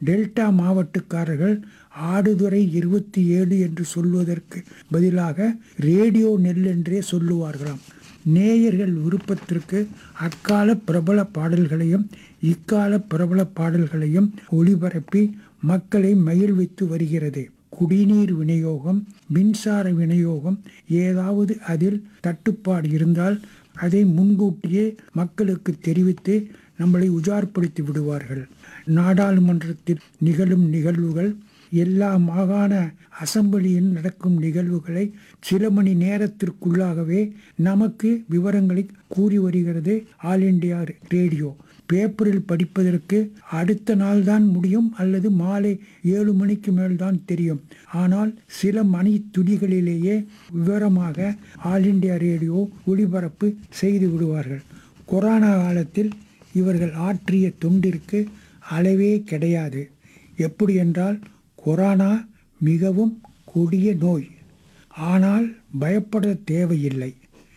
delta மாவட்டக்காரர்கள் Aduthurai இருபத்தி ஏழு என்று சொல்வதற்கு பதிலாக ரேடியோ நெல் என்றே சொல்லுவார்களாம் நேயர்கள் விருப்பத்திற்கு அக்கால பிரபல பாடல்களையும் இக்கால பிரபல பாடல்களையும் ஒளிபரப்பி மக்களை மகிழ்வித்து வருகிறது குடிநீர் விநியோகம் மின்சார விநியோகம் ஏதாவது அதில் தட்டுப்பாடு இருந்தால் அதை முன்கூட்டியே மக்களுக்கு தெரிவித்து நம்மளை உஜார்படுத்தி விடுவார்கள் நாடாளுமன்றத்தில் நிகழும் நிகழ்வுகள் எல்லா மாகாண அசம்பிளியில் நடக்கும் நிகழ்வுகளை சில மணி நேரத்திற்குள்ளாகவே நமக்கு விவரங்களை கூறி வருகிறது ஆல் இண்டியா ரேடியோ பேப்பரில் படிப்பதற்கு அடுத்த நாள் தான் முடியும் அல்லது மாலை ஏழு மணிக்கு மேல் தான் தெரியும் ஆனால் சில மணி துளிகளிலேயே விவரமாக ஆல் இண்டியா ரேடியோ ஒளிபரப்பு செய்து விடுவார்கள் கொரோனா காலத்தில் இவர்கள் ஆற்றிய தொண்டிற்கு அளவே கிடையாது எப்படி என்றால் கொரோனா மிகவும் கொடிய நோய் ஆனால் பயப்பட தேவையில்லை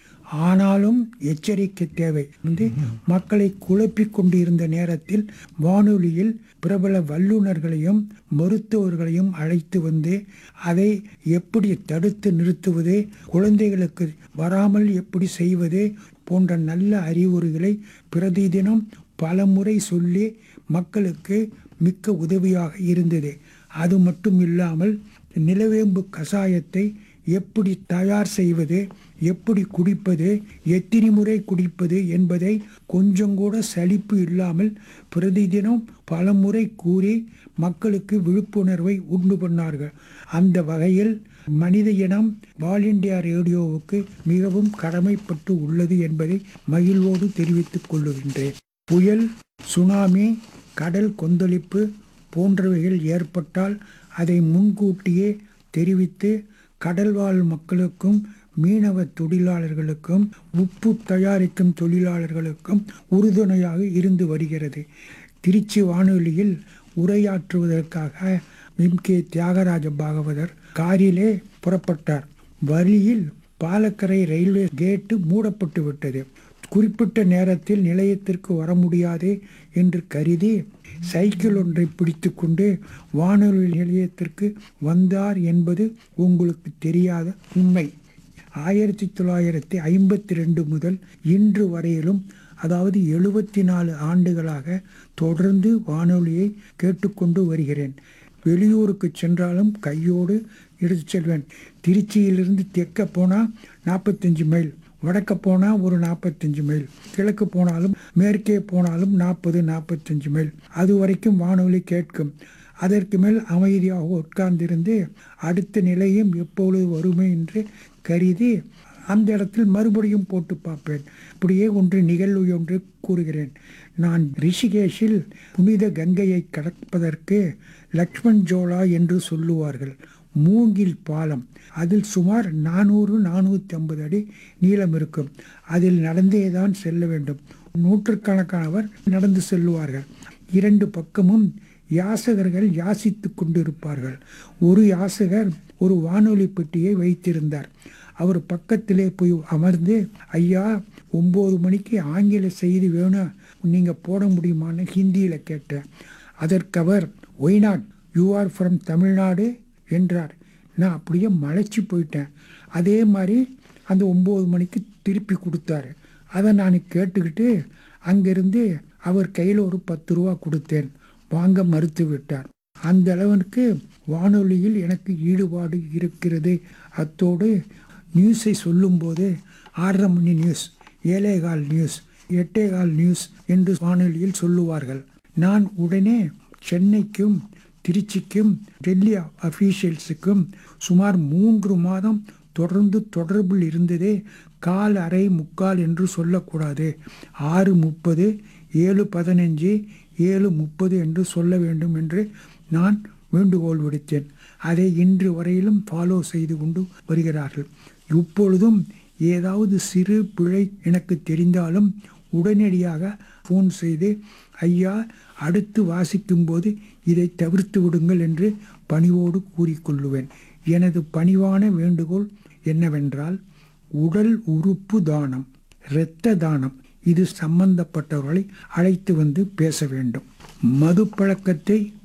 ஆனாலும் எச்சரிக்கை தேவை வந்து மக்களை குழப்பிக் கொண்டிருந்த நேரத்தில் வானொலியில் பிரபல வல்லுநர்களையும் மருத்துவர்களையும் அழைத்து வந்து அதை எப்படி தடுத்து நிறுத்துவது குழந்தைகளுக்கு வராமல் எப்படி செய்வது போன்ற நல்ல அறிவுரைகளை பிரதிதினம் பல முறை சொல்லி மக்களுக்கு மிக்க உதவியாக இருந்தது அது மட்டும் இல்லாமல் நிலவேம்பு கஷாயத்தை எப்படி தயார் செய்வது எப்படி குடிப்பது எத்தனை முறை குடிப்பது என்பதை கொஞ்சம் கூட சலிப்பு இல்லாமல் பிரதிதினம் பல முறை கூறி மக்களுக்கு விழிப்புணர்வை உண்டு பண்ணார்கள் அந்த வகையில் மனித இனம் ஆல் இண்டியா ரேடியோவுக்கு மிகவும் கடமைப்பட்டு உள்ளது என்பதை மகிழ்வோடு தெரிவித்துக் கொள்ளுகின்றேன் புயல் சுனாமி கடல் கொந்தளிப்பு போன்றவைகள் ஏற்பட்டால் அதை முன்கூட்டியே தெரிவித்து கடல்வாழ் மக்களுக்கும் மீனவ தொழிலாளர்களுக்கும் உப்பு தயாரிக்கும் தொழிலாளர்களுக்கும் உறுதுணையாக இருந்து வருகிறது திருச்சி வானொலியில் உரையாற்றுவதற்காக எம் கே தியாகராஜ பாகவதர் காரிலே புறப்பட்டார் வழியில் பாலக்கரை ரயில்வே கேட்டு மூடப்பட்டு விட்டது குறிப்பிட்ட நேரத்தில் நிலையத்திற்கு வர முடியாது என்று கருதி சைக்கிள் ஒன்றை பிடித்து கொண்டு வானொலி நிலையத்திற்கு வந்தார் என்பது உங்களுக்கு தெரியாத உண்மை ஆயிரத்தி தொள்ளாயிரத்தி ஐம்பத்தி ரெண்டு முதல் இன்று வரையிலும் அதாவது எழுபத்தி நாலு ஆண்டுகளாக தொடர்ந்து வானொலியை கேட்டுக்கொண்டு வருகிறேன் வெளியூருக்கு சென்றாலும் கையோடு எடுத்து செல்வேன் திருச்சியிலிருந்து தெற்க போனால் நாற்பத்தஞ்சு மைல் வடக்க போனால் ஒரு நாற்பத்தஞ்சு மைல் கிழக்கு போனாலும் மேற்கே போனாலும் நாற்பது நாற்பத்தஞ்சு மைல் அது வரைக்கும் வானொலி கேட்கும் அதற்கு மேல் அமைதியாக உட்கார்ந்திருந்து அடுத்த நிலையும் எப்பொழுது வருமே என்று கருதி அந்த இடத்தில் மறுபடியும் போட்டு பார்ப்பேன் இப்படியே ஒன்று நிகழ்வு ஒன்று கூறுகிறேன் நான் ரிஷிகேஷில் புனித கங்கையை கடப்பதற்கு லக்ஷ்மண் ஜோலா என்று சொல்லுவார்கள் மூங்கில் பாலம் அதில் சுமார் நானூறு நானூற்றி ஐம்பது அடி நீளம் இருக்கும் அதில் நடந்தே தான் செல்ல வேண்டும் நூற்றுக்கணக்கானவர் நடந்து செல்லுவார்கள் இரண்டு பக்கமும் யாசகர்கள் யாசித்து கொண்டிருப்பார்கள் ஒரு யாசகர் ஒரு வானொலி பெட்டியை வைத்திருந்தார் அவர் பக்கத்திலே போய் அமர்ந்து ஐயா ஒம்பது மணிக்கு ஆங்கில செய்தி வேணும் நீங்கள் போட முடியுமான்னு ஹிந்தியில் கேட்டேன் அதற்கு அவர் why not you are from Tamil Nadu என்றார் நான் அப்படியே மலைச்சி போயிட்டேன் அதே மாதிரி அந்த ஒம்பது மணிக்கு திருப்பி கொடுத்தாரு அதை நான் கேட்டுக்கிட்டு அங்கேருந்து அவர் கையில் ஒரு பத்து ரூபா கொடுத்தேன் வாங்க மறுத்து விட்டார் அந்த அளவுக்கு வானொலியில் எனக்கு ஈடுபாடு இருக்கிறது அத்தோடு நியூஸை சொல்லும்போது ஆறரை மணி நியூஸ் ஏழேகால் நியூஸ் எட்டேகால் நியூஸ் என்று வானொலியில் சொல்லுவார்கள் நான் உடனே சென்னைக்கும் திருச்சிக்கும் டெல்லி அஃபீஷியல்ஸுக்கும் சுமார் மூன்று மாதம் தொடர்ந்து தொடர்பில் இருந்ததே கால் அரை முக்கால் என்று சொல்லக்கூடாது ஆறு முப்பது ஏழு பதினஞ்சு ஏழு முப்பது என்று சொல்ல வேண்டும் என்று நான் வேண்டுகோள் விடுத்தேன் அதை இன்று வரையிலும் ஃபாலோ செய்து கொண்டு வருகிறார்கள் இப்பொழுதும் ஏதாவது சிறு பிழை எனக்கு தெரிந்தாலும் உடனடியாக ஃபோன் செய்து ஐயா அடுத்து வாசிக்கும்போது இதை தவிர்த்து விடுங்கள் என்று பணிவோடு கூறிக்கொள்ளுவேன் எனது பணிவான வேண்டுகோள் என்னவென்றால் உடல் உறுப்பு தானம் இரத்த தானம் இது சம்பந்தப்பட்டவர்களை அழைத்து வந்து பேச வேண்டும் மது பழக்கத்தை